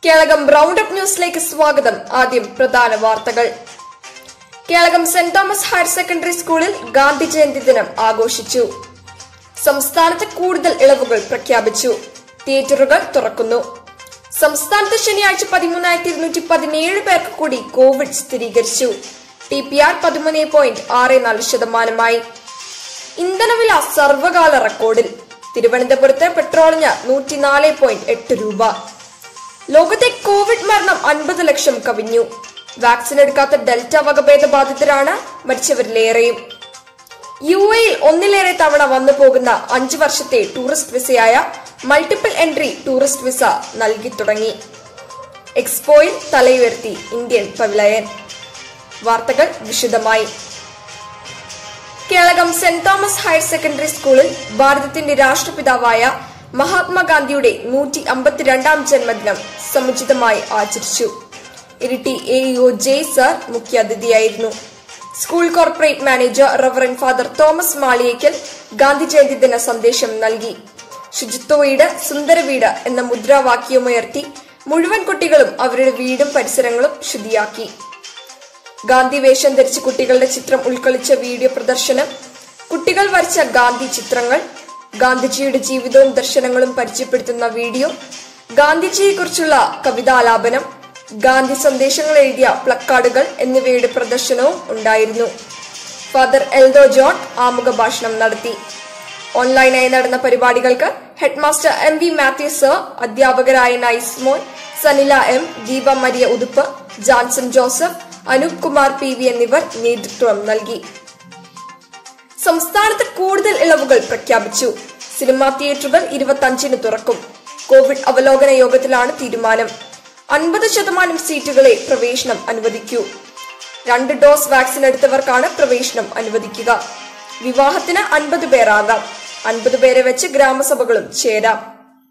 Kelakam round up ന്യൂസിലേക്ക് സ്വാഗതം ആദ്യം പ്രധാന വാർത്തകൾ Kelakam saint Thomas higher secondary സ്കൂളിൽ ഗാന്ധി ജയന്തി ദിനം ആഘോഷിച്ചു സംസ്ഥാനത്ത് കൂടുതൽ ഇളവുകൾ പ്രഖ്യാപിച്ചു തിയേറ്ററുകൾ തുറക്കുന്നു സംസ്ഥാനത്ത് ശനിയാഴ്ച പതിമൂന്നായിരത്തി ഇരുന്നൂറ്റി പതിനേഴ് പേർക്ക് കൂടി കോവിഡ് സ്ഥിരീകരിച്ചു ടി പി ആർ പതിമൂന്ന് പോയിന്റ് ആറ് നാല് ശതമാനമായി ഇന്ധനവില സർവകാല റെക്കോർഡിൽ തിരുവനന്തപുരത്ത് പെട്രോളിന് നൂറ്റിനാല് പോയിന്റ് എട്ട് രൂപ ലോകത്തെ കോവിഡ് മരണം അൻപത് ലക്ഷം കവിഞ്ഞു വാക്സിൻ എടുക്കാത്ത ഡെൽറ്റ വകഭേദ ബാധിതരാണ് മരിച്ചവരിലേറെയും യു എയിൽ ഒന്നിലേറെ തവണ വന്നു പോകുന്ന അഞ്ചു വർഷത്തെ ടൂറിസ്റ്റ് വിസയായ മൾട്ടിപ്പിൾ എൻട്രി ടൂറിസ്റ്റ് വിസ നൽകി തുടങ്ങി എക്സ്പോയിൽ തലയുയർത്തി ഇന്ത്യൻ പവിലയൻ വാർത്തകൾ വിശദമായി Kelakam saint Thomas higher secondary സ്കൂളിൽ ഭാരതത്തിന്റെ രാഷ്ട്രപിതാവായ മഹാത്മാഗാന്ധിയുടെ നൂറ്റി അമ്പത്തിരണ്ടാം ജന്മദിനം സമുചിതമായി ആചരിച്ചു Iritty A EO Jai sir മുഖ്യാതിഥിയായിരുന്നു school corporate manager reverend father Thomas Maliyekkal Gandhi Jayanti ദിന സന്ദേശം നൽകി ശുചിത്വ വീട് സുന്ദര വീട് എന്ന മുദ്രാവാക്യമുയർത്തി മുഴുവൻ കുട്ടികളും അവരുടെ വീടും പരിസരങ്ങളും ശുചിയാക്കി ഗാന്ധി വേഷം ധരിച്ച് കുട്ടികളുടെ ചിത്രം ഉൾക്കൊള്ളിച്ച വീഡിയോ പ്രദർശനം കുട്ടികൾ വരച്ച ഗാന്ധി ചിത്രങ്ങൾ ഗാന്ധിജിയുടെ ജീവിതവും ദർശനങ്ങളും പരിചയപ്പെടുത്തുന്ന വീഡിയോ ഗാന്ധിജിയെക്കുറിച്ചുള്ള കവിതാലാപനം ഗാന്ധി സന്ദേശങ്ങൾ എഴുതിയ പ്ലക്കാർഡുകൾ എന്നിവയുടെ പ്രദർശനവും ഉണ്ടായിരുന്നു ഫാദർ എൽദോ ജോൺ ആമുഖ ഭാഷണം നടത്തി ഓൺലൈനായി നടന്ന പരിപാടികൾക്ക് headmaster M V Mathew sir അധ്യാപകരായ Nicemon Sanila M Deepa Maria Uthup Johnson Joseph Anoop Kumar P V എന്നിവർ നേതൃത്വം നൽകി സംസ്ഥാനത്ത് കൂടുതൽ ഇളവുകൾ പ്രഖ്യാപിച്ചു സിനിമാ തിയേറ്ററുകൾ ഇരുപത്തഞ്ചിന് തുറക്കും കോവിഡ് അവലോകന യോഗത്തിലാണ് തീരുമാനം അൻപത് ശതമാനം സീറ്റുകളെ പ്രവേശനം അനുവദിക്കൂ രണ്ട് ഡോസ് വാക്സിൻ എടുത്തവർക്കാണ് പ്രവേശനം അനുവദിക്കുക വിവാഹത്തിന് അൻപത് പേരാകാം അൻപത് പേരെ വെച്ച് ഗ്രാമസഭകളും ചേരാം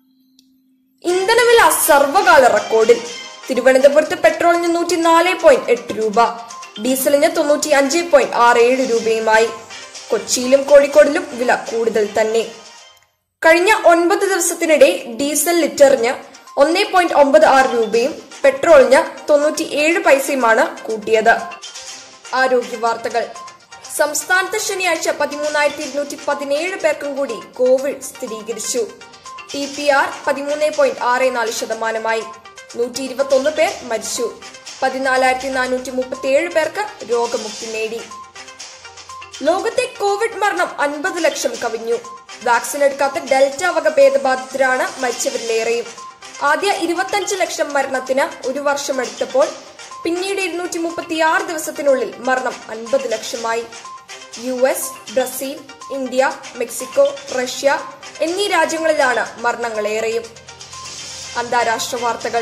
ഇന്ധനവില സർവകാല റെക്കോർഡിൽ തിരുവനന്തപുരത്ത് പെട്രോളിന് നൂറ്റിനാല് പോയിന്റ് എട്ട് രൂപ ഡീസലിന് തൊണ്ണൂറ്റി അഞ്ച് പോയിന്റ് ആറ് ഏഴ് രൂപയുമായി കൊച്ചിയിലും കോഴിക്കോടിലും വില കൂടുതൽ തന്നെ കഴിഞ്ഞ ഒൻപത് ദിവസത്തിനിടെ ഡീസൽ ലിറ്ററിന് ഒന്നേ പോയിന്റ് ഒമ്പത് ആറ് രൂപയും പെട്രോളിന് തൊണ്ണൂറ്റി ഏഴ് പൈസയുമാണ് കൂട്ടിയത് ആരോഗ്യ വാർത്തകൾ സംസ്ഥാനത്ത് ശനിയാഴ്ച പതിമൂന്നായിരത്തി ഇരുന്നൂറ്റി പതിനേഴ് പേർക്കും കൂടി കോവിഡ് സ്ഥിരീകരിച്ചു ടി പി ആർ പതിമൂന്ന് പോയിന്റ് ആറ് നാല് ശതമാനമായി നൂറ്റി ഇരുപത്തൊന്ന് പേർ മരിച്ചു പതിനാലായിരത്തി നാനൂറ്റി മുപ്പത്തി ഏഴ് പേർക്ക് രോഗമുക്തി നേടി ലോകത്തെ കോവിഡ് മരണം അൻപത് ലക്ഷം കവിഞ്ഞു വാക്സിൻ എടുക്കാത്ത ഡെൽറ്റ വക ഭേദബാധിതരാണ് മരിച്ചവരിലേറെയും ആദ്യ ഇരുപത്തഞ്ച് ലക്ഷം മരണത്തിന് ഒരു വർഷം എടുത്തപ്പോൾ പിന്നീട് ഇരുന്നൂറ്റി മുപ്പത്തിയാറ് ദിവസത്തിനുള്ളിൽ മരണം അൻപത് ലക്ഷമായി U S Brazil India Mexico Russia എന്നീ രാജ്യങ്ങളിലാണ് മരണങ്ങളേറെയും അന്താരാഷ്ട്ര വാർത്തകൾ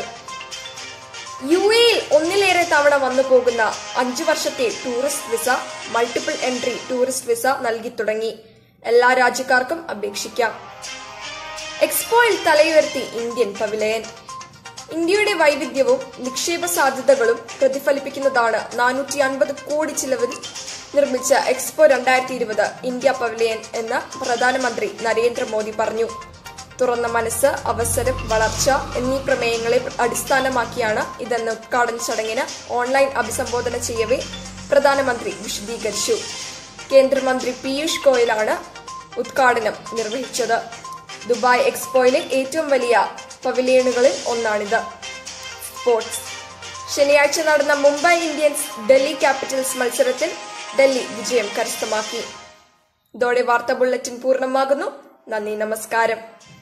യു എയിൽ ഒന്നിലേറെ തവണ വന്നു പോകുന്ന അഞ്ചു വർഷത്തെ tourist visa multiple entry tourist visa നൽകി തുടങ്ങി എല്ലാ രാജ്യക്കാർക്കും അപേക്ഷിക്കാം എക്സ്പോയിൽ തലയുയർത്തി ഇന്ത്യൻ പവിലയൻ ഇന്ത്യയുടെ വൈവിധ്യവും നിക്ഷേപ സാധ്യതകളും പ്രതിഫലിപ്പിക്കുന്നതാണ് നാനൂറ്റി അൻപത് കോടി ചിലവിൽ നിർമ്മിച്ച എക്സ്പോ രണ്ടായിരത്തി ഇരുപത് ഇന്ത്യ പവിലിയൻ എന്ന് പ്രധാനമന്ത്രി നരേന്ദ്രമോദി പറഞ്ഞു തുറന്ന മനസ്സ് അവസരം വളർച്ച എന്നീ പ്രമേയങ്ങളെ അടിസ്ഥാനമാക്കിയാണ് ഇതെന്ന് ഉദ്ഘാടന ചടങ്ങിന് ഓൺലൈൻ അഭിസംബോധന ചെയ്യവേ പ്രധാനമന്ത്രി വിശദീകരിച്ചു കേന്ദ്രമന്ത്രി പീയൂഷ് ഗോയലാണ് ഉദ്ഘാടനം നിർവഹിച്ചത് ദുബായ് എക്സ്പോയിലെ ഏറ്റവും വലിയ പവിലിയനുകളിൽ ഒന്നാണിത് സ്പോർട്സ് ശനിയാഴ്ച നടന്ന മുംബൈ ഇന്ത്യൻസ് ഡൽഹി ക്യാപിറ്റൽസ് മത്സരത്തിൽ ഡൽഹി വിജയം കരസ്ഥമാക്കി ഇതോടെ വാർത്താ ബുള്ളറ്റിൻ പൂർണ്ണമാകുന്നു നന്ദി നമസ്കാരം